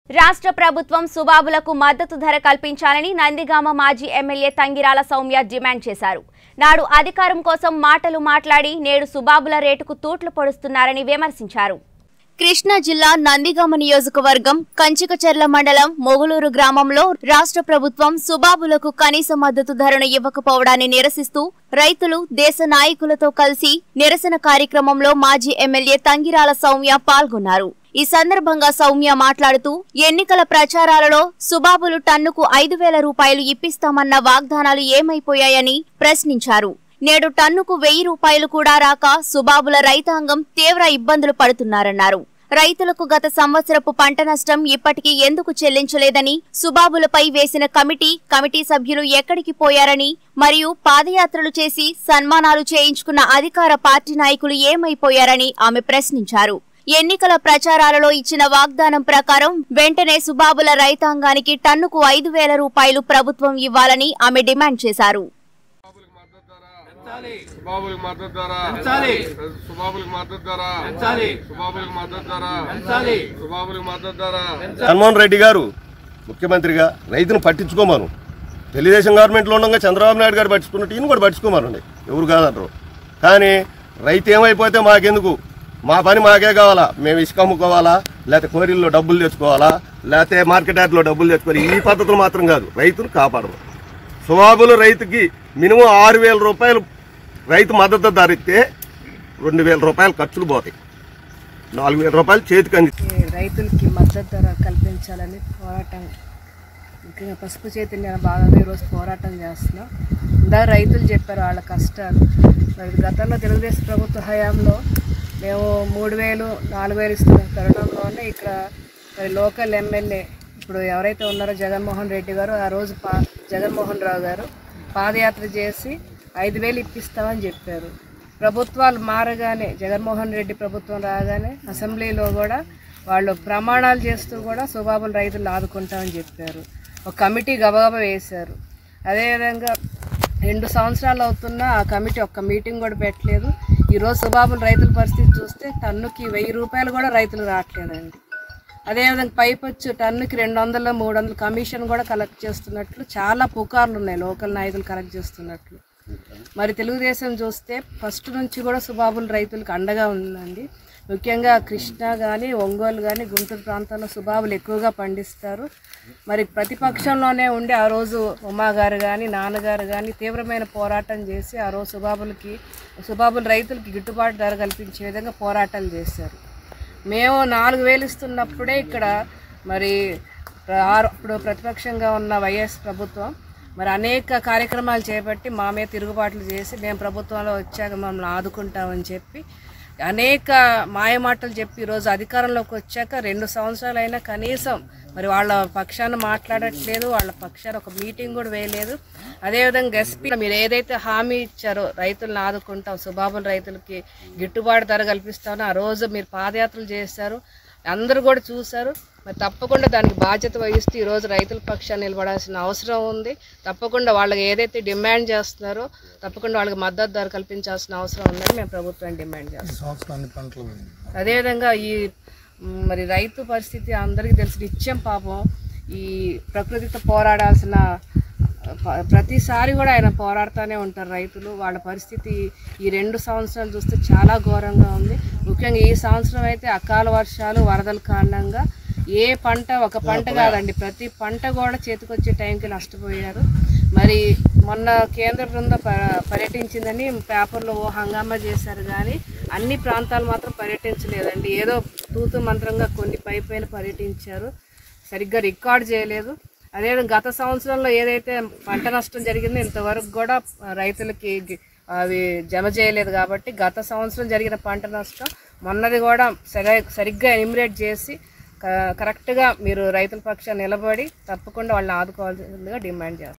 రాష్ట్ర ప్రభుత్వం సుబాబులకు మద్దతు ధర కల్పించాలని నందిగామ మాజీ ఎమ్మెల్యే తంగిరాల సౌమ్య డిమాండ్ చేశారు నాడు అధికారం కోసం మాటలు మాట్లాడి నేడు సుబాబుల రేటుకు తూట్లు పొడుస్తున్నారని విమర్శించారు కృష్ణా జిల్లా నందిగామ నియోజకవర్గం కంచికచెర్ల మండలం మొగులూరు గ్రామంలో రాష్ట్ర ప్రభుత్వం సుబాబులకు కనీస మద్దతు ధరను ఇవ్వకపోవడాన్ని నిరసిస్తూ రైతులు దేశ నాయకులతో కలిసి నిరసన కార్యక్రమంలో మాజీ ఎమ్మెల్యే తంగిరాల సౌమ్య పాల్గొన్నారు ఈ సందర్భంగా సౌమ్య మాట్లాడుతూ ఎన్నికల ప్రచారాలలో సుబాబులు టన్నుకు ఐదు వేల రూపాయలు ఇప్పిస్తామన్న వాగ్దానాలు ఏమైపోయాయని ప్రశ్నించారు నేడు టన్నుకు వెయ్యి రూపాయలు కూడా రాక సుబాబుల రైతాంగం తీవ్ర ఇబ్బందులు పడుతున్నారన్నారు రైతులకు గత సంవత్సరపు పంట నష్టం ఇప్పటికీ ఎందుకు చెల్లించలేదని సుబాబులపై వేసిన కమిటీ కమిటీ సభ్యులు ఎక్కడికి పోయారని మరియు పాదయాత్రలు చేసి సన్మానాలు చేయించుకున్న అధికార పార్టీ నాయకులు ఏమైపోయారని ఆమె ప్రశ్నించారు ఎన్నికల ప్రచారాలలో ఇచ్చిన వాగ్దానం ప్రకారం వెంటనే సుబాబుల రైతాంగానికి టన్నుకు ఐదు వేల రూపాయలు ప్రభుత్వం ఇవ్వాలని ఆమె డిమాండ్ చేశారు సుబాబులకు మద్దతు ధర పెంచాలి. సుబాబులకు మద్దతు ధర పెంచాలి. సుబాబులకు మద్దతు ధర పెంచాలి. సుబాబులకు మద్దతు ధర జగన్మోహన్ రెడ్డి గారు ముఖ్యమంత్రిగా రైతును పట్టించుకోమాను తెలుగుదేశం గవర్నమెంట్లో ఉండగా చంద్రబాబు నాయుడు గారు పట్టించుకున్నట్టు ఈయన కూడా పట్టించుకోమానండి ఎవరు కాదంటారు కానీ రైతు ఏమైపోతే మాకెందుకు మా పని మాకే కావాలా మేము ఇసుక అమ్ముకోవాలా లేకపోతే కోరిల్లో డబ్బులు తెచ్చుకోవాలా లేకపోతే మార్కెట్ యార్డ్లో డబ్బులు తెచ్చుకోవాలి ఈ పద్ధతులు మాత్రం కాదు రైతును కాపాడము సుబాబులు రైతుకి మినిమం ఆరు వేల రూపాయలు రైతు మద్దతు ధర ఇస్తే రెండు వేల రూపాయలు ఖర్చులు పోతాయి నాలుగు వేల రూపాయలు చేతికి అంది ఈ రైతులకి మద్దతు ధర కల్పించాలని పోరాటం ముఖ్యంగా పసుపు చైతన్య భాగంగా ఈరోజు పోరాటం చేస్తున్నాం ఇందాక రైతులు చెప్పారు వాళ్ళ కష్టాలు మరి గతంలో తెలుగుదేశం ప్రభుత్వ హయాంలో మేము మూడు వేలు నాలుగు వేలు ఇస్తున్న తరుణంలోనే ఇక్కడ మరి లోకల్ ఎమ్మెల్యే ఇప్పుడు ఎవరైతే ఉన్నారో జగన్మోహన్ రెడ్డి గారు ఆ రోజు పా జగన్మోహన్ రావు గారు పాదయాత్ర చేసి ఐదు వేలు ఇప్పిస్తామని చెప్పారు ప్రభుత్వాలు మారగానే జగన్మోహన్ రెడ్డి ప్రభుత్వం రాగానే అసెంబ్లీలో కూడా వాళ్ళు ప్రమాణాలు చేస్తూ కూడా సుబాబుల రైతులు ఆదుకుంటామని చెప్పారు ఒక కమిటీ గబగబా వేశారు అదేవిధంగా రెండు సంవత్సరాలు అవుతున్నా ఆ కమిటీ ఒక్క మీటింగ్ కూడా పెట్టలేదు ఈరోజు సుబాబుల రైతుల పరిస్థితి చూస్తే టన్నుకి వెయ్యి రూపాయలు కూడా రైతులు రావట్లేదండి అదేవిధంగా పైపొచ్చు టన్నుకి రెండు వందలు మూడు వందలు కమిషన్ కూడా కలెక్ట్ చేస్తున్నట్లు చాలా పుకార్లు ఉన్నాయి లోకల్ నాయకులు కలెక్ట్ చేస్తున్నట్లు మరి తెలుగుదేశం చూస్తే ఫస్ట్ నుంచి కూడా సుబాబుల రైతులకు అండగా ఉందండి ముఖ్యంగా కృష్ణా కానీ ఒంగోలు కానీ గుంటూరు ప్రాంతాల్లో సుబాబులు ఎక్కువగా పండిస్తారు మరి ప్రతిపక్షంలోనే ఉండి ఆ రోజు ఉమా గారు కానీ నాన్నగారు కానీ తీవ్రమైన పోరాటం చేసి ఆ రోజు సుబాబులకి సుబాబుల రైతులకి గిట్టుబాటు ధర కల్పించే విధంగా పోరాటాలు చేశారు మేము నాలుగు వేలు ఇస్తున్నప్పుడే ఇక్కడ మరి ప్ర- ఆరు- అప్పుడు ప్రతిపక్షంగా ఉన్న వైఎస్ ప్రభుత్వం మరి అనేక కార్యక్రమాలు చేపట్టి మా మీద తిరుగుబాట్లు చేసి మేము ప్రభుత్వంలో వచ్చాక మమ్మల్ని ఆదుకుంటామని చెప్పి అనేక మాయమాటలు చెప్పి ఈరోజు అధికారంలోకి వచ్చాక రెండు సంవత్సరాలైనా కనీసం మరి వాళ్ళ పక్షాన మాట్లాడట్లేదు వాళ్ళ పక్షాన ఒక మీటింగ్ కూడా వేయలేదు అదేవిధంగా ఎస్పీ మీరు ఏదైతే హామీ ఇచ్చారో రైతులను ఆదుకుంటాం సుబాబుల రైతులకి గిట్టుబాటు ధర కల్పిస్తామని ఆ రోజు మీరు పాదయాత్రలు చేశారు అందరూ కూడా చూశారు మరి తప్పకుండా దానికి బాధ్యత వహిస్తూ ఈరోజు రైతుల పక్షాన్ని నిలబడాల్సిన అవసరం ఉంది తప్పకుండా వాళ్ళకి ఏదైతే డిమాండ్ చేస్తున్నారో తప్పకుండా వాళ్ళకి మద్దతు ధర కల్పించాల్సిన అవసరం ఉందని మేము ప్రభుత్వాన్ని డిమాండ్ చేస్తాం అదేవిధంగా ఈ మ్, మరి రైతు పరిస్థితి అందరికీ తెలిసి నిత్యం పాపం ఈ ప్రకృతితో పోరాడాల్సిన ప- ప్రతిసారి కూడా ఆయన పోరాడుతూనే ఉంటారు రైతులు వాళ్ళ పరిస్థితి ఈ రెండు సంవత్సరాలు చూస్తే చాలా ఘోరంగా ఉంది ముఖ్యంగా ఈ సంవత్సరం అయితే అకాల వర్షాలు వరదల కారణంగా ఏ పంట ఒక పంట కాదండి ప్రతి పంట కూడా చేతికొచ్చే టైంకి నష్టపోయారు మరి మొన్న కేంద్ర బృందం ప- పర్యటించిందని పేపర్లో ఓ హంగామా చేశారు కానీ అన్ని ప్రాంతాలు మాత్రం పర్యటించలేదండి ఏదో తూతు మంత్రంగా కొన్ని పై పైన పర్యటించారు సరిగ్గా రికార్డ్ చేయలేదు అదేవిధంగా గత సంవత్సరంలో ఏదైతే పంట నష్టం జరిగిందో ఇంతవరకు కూడా రైతులకి గి- అవి జమ చేయలేదు కాబట్టి గత సంవత్సరం జరిగిన పంట నష్టం మొన్నది కూడా సరి సరిగ్గా ఎనిమిరేట్ చేసి క- కరెక్ట్గా మీరు రైతుల పక్షాన్ని నిలబడి తప్పకుండా వాళ్ళని ఆదుకోవాల్సిందిగా డిమాండ్ చేస్తారు